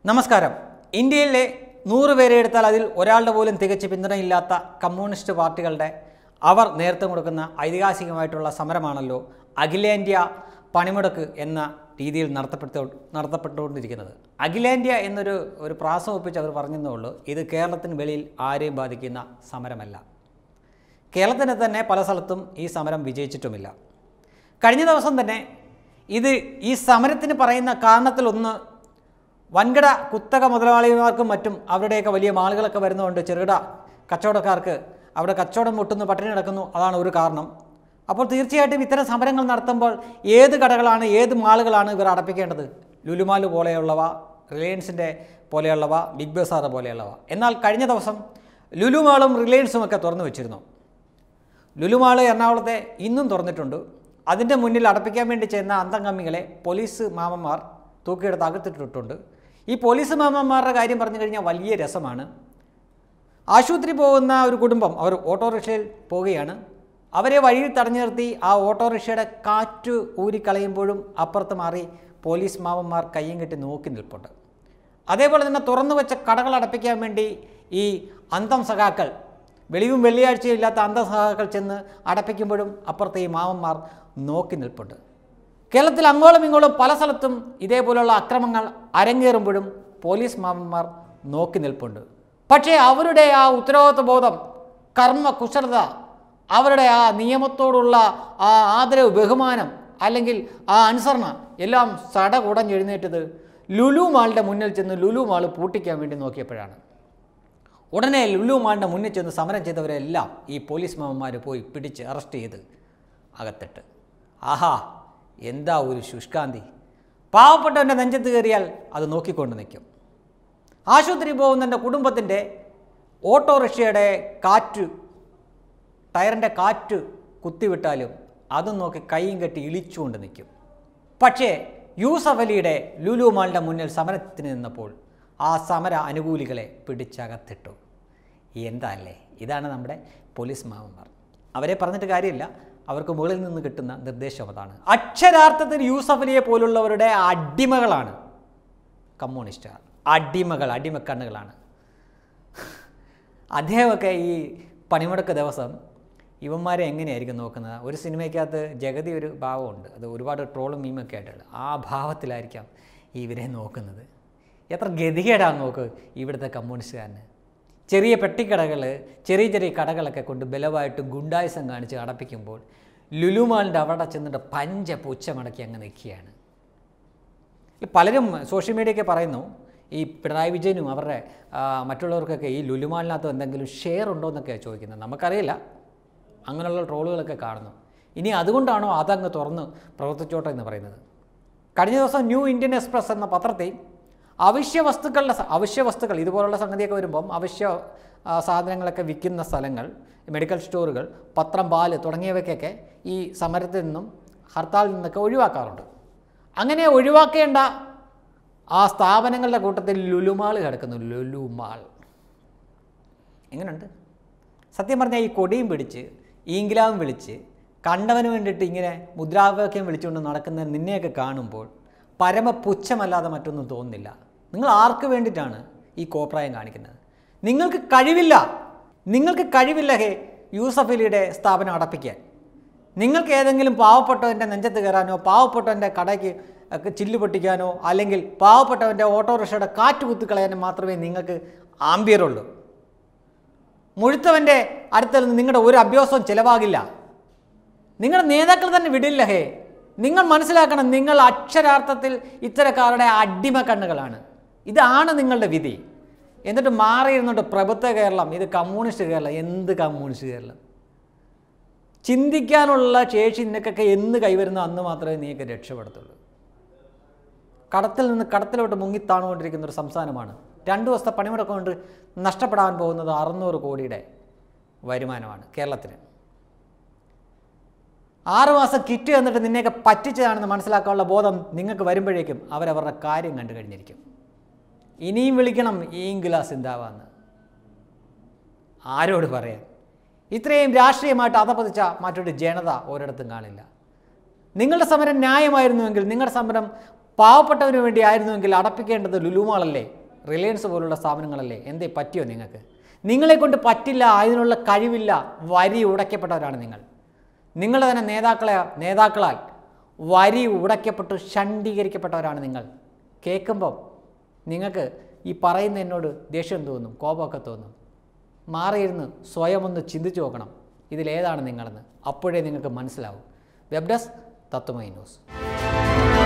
നമസ്കാരം ഇന്ത്യയിലെ നൂറ് പേരെ എടുത്താൽ അതിൽ ഒരാളുടെ പോലും തികച്ച് പിന്തുണയില്ലാത്ത കമ്മ്യൂണിസ്റ്റ് പാർട്ടികളുടെ അവർ നേതൃത്വം കൊടുക്കുന്ന ഐതിഹാസികമായിട്ടുള്ള സമരമാണല്ലോ അഖിലേന്ത്യാ പണിമുടക്ക് എന്ന രീതിയിൽ നടത്തപ്പെട്ടു നടത്തപ്പെട്ടുകൊണ്ടിരിക്കുന്നത് അഖിലേന്ത്യ എന്നൊരു ഒരു പ്രാസം ഒപ്പിച്ച് അവർ പറഞ്ഞതേ ഉള്ളൂ ഇത് കേരളത്തിന് വെളിയിൽ ആരെയും ബാധിക്കുന്ന സമരമല്ല കേരളത്തിന് തന്നെ പല സ്ഥലത്തും ഈ സമരം വിജയിച്ചിട്ടുമില്ല കഴിഞ്ഞ ദിവസം തന്നെ ഇത് ഈ സമരത്തിന് പറയുന്ന കാരണത്തിലൊന്ന് വൻകിട കുത്തക മുതലാളിമാർക്കും മറ്റും അവരുടെയൊക്കെ വലിയ മാളുകളൊക്കെ വരുന്നതുകൊണ്ട് ചെറുകിട കച്ചവടക്കാർക്ക് അവിടെ കച്ചവടം മുട്ടുന്നു പട്ടിണി കിടക്കുന്നു അതാണ് ഒരു കാരണം അപ്പോൾ തീർച്ചയായിട്ടും ഇത്തരം സമരങ്ങൾ നടത്തുമ്പോൾ ഏത് കടകളാണ് ഏത് മാളുകളാണ് ഇവർ അടപ്പിക്കേണ്ടത് ലുലുമാല് പോലെയുള്ളവ റിലയൻസിൻ്റെ പോലെയുള്ളവ ബിഗ് ബസാർ പോലെയുള്ളവ എന്നാൽ കഴിഞ്ഞ ദിവസം ലുലുമാളും റിലയൻസും ഒക്കെ തുറന്നു വെച്ചിരുന്നു ലുലുമാള് എറണാകുളത്തെ ഇന്നും തുറന്നിട്ടുണ്ട് അതിൻ്റെ മുന്നിൽ അടപ്പിക്കാൻ വേണ്ടി ചെന്ന അന്തംഗമ്മികളെ പോലീസ് മാമന്മാർ തൂക്കിയെടുത്ത് അകത്തിട്ടിട്ടുണ്ട് ഈ പോലീസ് മാമന്മാരുടെ കാര്യം പറഞ്ഞു കഴിഞ്ഞാൽ വലിയ രസമാണ് ആശുപത്രി പോകുന്ന ഒരു കുടുംബം അവർ ഓട്ടോറിക്ഷയിൽ പോവുകയാണ് അവരെ വഴിയിൽ തടഞ്ഞു നിർത്തി ആ ഓട്ടോറിക്ഷയുടെ കാറ്റ് ഊരിക്കളയുമ്പോഴും അപ്പുറത്ത് മാറി പോലീസ് മാമന്മാർ കയ്യും കെട്ടി നോക്കി നിൽപ്പുണ്ട് അതേപോലെ തന്നെ തുറന്നു വെച്ച കടകൾ അടപ്പിക്കാൻ വേണ്ടി ഈ അന്തം സഖാക്കൾ വെളിവും വെള്ളിയാഴ്ചയും ഇല്ലാത്ത അന്തം സഖാക്കൾ ചെന്ന് അടപ്പിക്കുമ്പോഴും അപ്പുറത്തെ ഈ മാമന്മാർ നോക്കി നിൽപ്പുണ്ട് കേരളത്തിൽ അങ്ങോളം ഇങ്ങോളം പല സ്ഥലത്തും ഇതേപോലുള്ള അക്രമങ്ങൾ അരങ്ങേറുമ്പോഴും പോലീസ് മാമന്മാർ നോക്കി നിൽപ്പുണ്ട് പക്ഷേ അവരുടെ ആ ഉത്തരവാദിത്വ ബോധം കർമ്മ കുശലത അവരുടെ ആ നിയമത്തോടുള്ള ആ ആദരവ് ബഹുമാനം അല്ലെങ്കിൽ ആ അനുസരണ എല്ലാം സട കുടഞ്ഞെഴുന്നേറ്റത് ലുലു മാളിൻ്റെ മുന്നിൽ ചെന്ന് ലുലു മാൾ പൂട്ടിക്കാൻ വേണ്ടി നോക്കിയപ്പോഴാണ് ഉടനെ ലുലു മാളിൻ്റെ മുന്നിൽ ചെന്ന് സമരം ചെയ്തവരെല്ലാം ഈ പോലീസ് മാമന്മാർ പോയി പിടിച്ച് അറസ്റ്റ് ചെയ്ത് അകത്തിട്ട് ആഹാ എന്താ ഒരു ശുഷ്കാന്തി പാവപ്പെട്ടവൻ്റെ നെഞ്ചത്ത് കയറിയാൽ അത് നോക്കിക്കൊണ്ട് നിൽക്കും ആശുപത്രി പോകുന്നതിൻ്റെ കുടുംബത്തിൻ്റെ ഓട്ടോറിക്ഷയുടെ കാറ്റ് ടയറിൻ്റെ കാറ്റ് കുത്തിവിട്ടാലും അതും നോക്കി കൈയും കെട്ടി ഇളിച്ചുകൊണ്ട് നിൽക്കും പക്ഷേ യൂസഫ് അലിയുടെ ലുലു മാളിൻ്റെ മുന്നിൽ സമരത്തിന് നിന്നപ്പോൾ ആ സമര അനുകൂലികളെ പിടിച്ചകത്തിട്ടു എന്താ അല്ലേ ഇതാണ് നമ്മുടെ പോലീസ് മാമന്മാർ അവരെ പറഞ്ഞിട്ട് കാര്യമില്ല അവർക്ക് മുകളിൽ നിന്ന് കിട്ടുന്ന നിർദ്ദേശം അതാണ് അക്ഷരാർത്ഥത്തിൽ യൂസഫ് അലിയെ പോലുള്ളവരുടെ അടിമകളാണ് കമ്മ്യൂണിസ്റ്റുകാർ അടിമകൾ അടിമക്കണ്ണുകളാണ് അദ്ദേഹമൊക്കെ ഈ പണിമുടക്ക് ദിവസം ഇവന്മാരെ എങ്ങനെയായിരിക്കും നോക്കുന്നത് ഒരു സിനിമയ്ക്കകത്ത് ജഗതി ഒരു ഭാവമുണ്ട് അത് ഒരുപാട് ട്രോളും മീമൊക്കെ ആയിട്ടുള്ള ആ ഭാവത്തിലായിരിക്കാം ഇവരെ നോക്കുന്നത് എത്ര ഗതികേടാണ് നോക്ക് ഇവിടുത്തെ കമ്മ്യൂണിസ്റ്റുകാരന് ചെറിയ പെട്ടിക്കടകൾ ചെറിയ ചെറിയ കടകളൊക്കെ കൊണ്ട് ബലമായിട്ട് ഗുണ്ടായുസം കാണിച്ച് അടപ്പിക്കുമ്പോൾ ലുലുമാളിൻ്റെ അവിടെ ചെന്നിട്ട് പഞ്ച പുച്ഛമടക്കി അങ്ങ് നിൽക്കുകയാണ് ഈ പലരും സോഷ്യൽ മീഡിയയൊക്കെ പറയുന്നു ഈ പിണറായി വിജയനും അവരുടെ ആ, മറ്റുള്ളവർക്കൊക്കെ ഈ ലുലുമാളിനകത്ത് എന്തെങ്കിലും ഷെയർ ഉണ്ടോ എന്നൊക്കെയാണ് ചോദിക്കുന്നത് നമുക്കറിയില്ല അങ്ങനെയുള്ള ട്രോളുകളൊക്കെ കാണുന്നു ഇനി അതുകൊണ്ടാണോ അതങ്ങ് തുറന്ന് പ്രവർത്തിച്ചോട്ടെ എന്ന് പറയുന്നത് കഴിഞ്ഞ ദിവസം ന്യൂ ഇന്ത്യൻ എക്സ്പ്രസ് എന്ന പത്രത്തിൽ അവശ്യ വസ്തുക്കളുടെ സ- അവശ്യ വസ്തുക്കൾ ഇതുപോലുള്ള സംഗതിയൊക്കെ വരുമ്പം അവശ്യ ആ, സാധനങ്ങളൊക്കെ വിൽക്കുന്ന സ്ഥലങ്ങൾ മെഡിക്കൽ സ്റ്റോറുകൾ പത്രം പാല് തുടങ്ങിയവയ്ക്കൊക്കെ ഈ സമരത്തിൽ നിന്നും ഹർത്താലിൽ നിന്നൊക്കെ ഒഴിവാക്കാറുണ്ട് അങ്ങനെ ഒഴിവാക്കേണ്ട ആ സ്ഥാപനങ്ങളുടെ കൂട്ടത്തിൽ ലുലുമാൾ കിടക്കുന്നു ലുലുമാൾ എങ്ങനെയുണ്ട് സത്യം പറഞ്ഞാൽ ഈ കൊടിയും പിടിച്ച് ഈങ്കിലാവും വിളിച്ച് കണ്ടവന് വേണ്ടിയിട്ട് ഇങ്ങനെ മുദ്രാവാക്യം വിളിച്ചുകൊണ്ട് നടക്കുന്ന നിന്നെയൊക്കെ കാണുമ്പോൾ പരമപുച്ഛമല്ലാതെ മറ്റൊന്നും തോന്നുന്നില്ല നിങ്ങൾ ആർക്ക് വേണ്ടിയിട്ടാണ് ഈ കോപ്രായം കാണിക്കുന്നത് നിങ്ങൾക്ക് കഴിവില്ല നിങ്ങൾക്ക് കഴിവില്ല ഹേ യൂസഫ് അലിയുടെ സ്ഥാപനം അടപ്പിക്കാൻ നിങ്ങൾക്ക് ഏതെങ്കിലും പാവപ്പെട്ടവൻ്റെ നെഞ്ചത്ത് കയറാനോ പാവപ്പെട്ടവൻ്റെ കടയ്ക്ക് ഒക്കെ ചില്ല് പൊട്ടിക്കാനോ അല്ലെങ്കിൽ പാവപ്പെട്ടവൻ്റെ ഓട്ടോറിക്ഷയുടെ കാറ്റ് കുത്തിക്കളയാനോ മാത്രമേ നിങ്ങൾക്ക് ആംബിയറുള്ളൂ മുഴുത്തവൻ്റെ അടുത്തിൽ നിന്ന് നിങ്ങളുടെ ഒരു അഭ്യാസവും ചിലവാകില്ല നിങ്ങളുടെ നേതാക്കൾ തന്നെ വിടില്ല ഹേ നിങ്ങൾ മനസ്സിലാക്കണം നിങ്ങൾ അക്ഷരാർത്ഥത്തിൽ ഇത്തരക്കാരുടെ അടിമ കണ്ണുകളാണ് ഇതാണ് നിങ്ങളുടെ വിധി എന്നിട്ട് മാറിയിരുന്നുണ്ട് പ്രഭുത്വ കേരളം ഇത് കമ്മ്യൂണിസ്റ്റ് കേരളം എന്ത് കമ്മ്യൂണിസ്റ്റ് കേരളം ചിന്തിക്കാനുള്ള ശേഷി നിനക്കൊക്കെ എന്ന് കൈവരുന്നോ അന്ന് മാത്രമേ നീയൊക്കെ രക്ഷപ്പെടത്തുള്ളൂ കടത്തിൽ നിന്ന് കടത്തിലോട്ട് മുങ്ങിത്താണുകൊണ്ടിരിക്കുന്ന ഒരു സംസ്ഥാനമാണ് രണ്ട് ദിവസത്തെ പണിമുടക്കം കൊണ്ട് നഷ്ടപ്പെടാൻ പോകുന്നത് അറുന്നൂറ് കോടിയുടെ വരുമാനമാണ് കേരളത്തിന് ആറ് മാസം കിറ്റ് എന്നിട്ട് നിന്നെയൊക്കെ പറ്റിച്ചതാണെന്ന് മനസ്സിലാക്കാനുള്ള ബോധം നിങ്ങൾക്ക് വരുമ്പോഴേക്കും അവരവരുടെ കാര്യം കണ്ടു കഴിഞ്ഞിരിക്കും ഇനിയും വിളിക്കണം ഈ ഗ്ലാസ് എന്താവാന്ന് ആരോട് പറയാൻ ഇത്രയും രാഷ്ട്രീയമായിട്ട് അധപതിച്ച മറ്റൊരു ജനത ഒരിടത്തും കാണില്ല നിങ്ങളുടെ സമരം ന്യായമായിരുന്നുവെങ്കിൽ നിങ്ങളുടെ സമരം പാവപ്പെട്ടവന് വേണ്ടി ആയിരുന്നുവെങ്കിൽ അടപ്പിക്കേണ്ടത് ലുലുമാളല്ലേ റിലയൻസ് പോലുള്ള സ്ഥാപനങ്ങളല്ലേ എന്തേ പറ്റിയോ നിങ്ങൾക്ക് നിങ്ങളെ കൊണ്ട് പറ്റില്ല അതിനുള്ള കഴിവില്ല വരി ഉടയ്ക്കപ്പെട്ടവരാണ് നിങ്ങൾ നിങ്ങളുടെ തന്നെ നേതാക്കളെ നേതാക്കളാൽ വരി ഉടയ്ക്കപ്പെട്ട് ഷണ്ഡീകരിക്കപ്പെട്ടവരാണ് നിങ്ങൾ കേൾക്കുമ്പം നിങ്ങൾക്ക് ഈ പറയുന്ന എന്നോട് ദേഷ്യം തോന്നും കോപമൊക്കെ തോന്നും മാറിയിരുന്ന് സ്വയം ഒന്ന് ചിന്തിച്ചു നോക്കണം ഇതിലേതാണ് നിങ്ങളെന്ന് അപ്പോഴേ നിങ്ങൾക്ക് മനസ്സിലാവും വെബ് ഡെസ്ക് തത്വമൈ ന്യൂസ്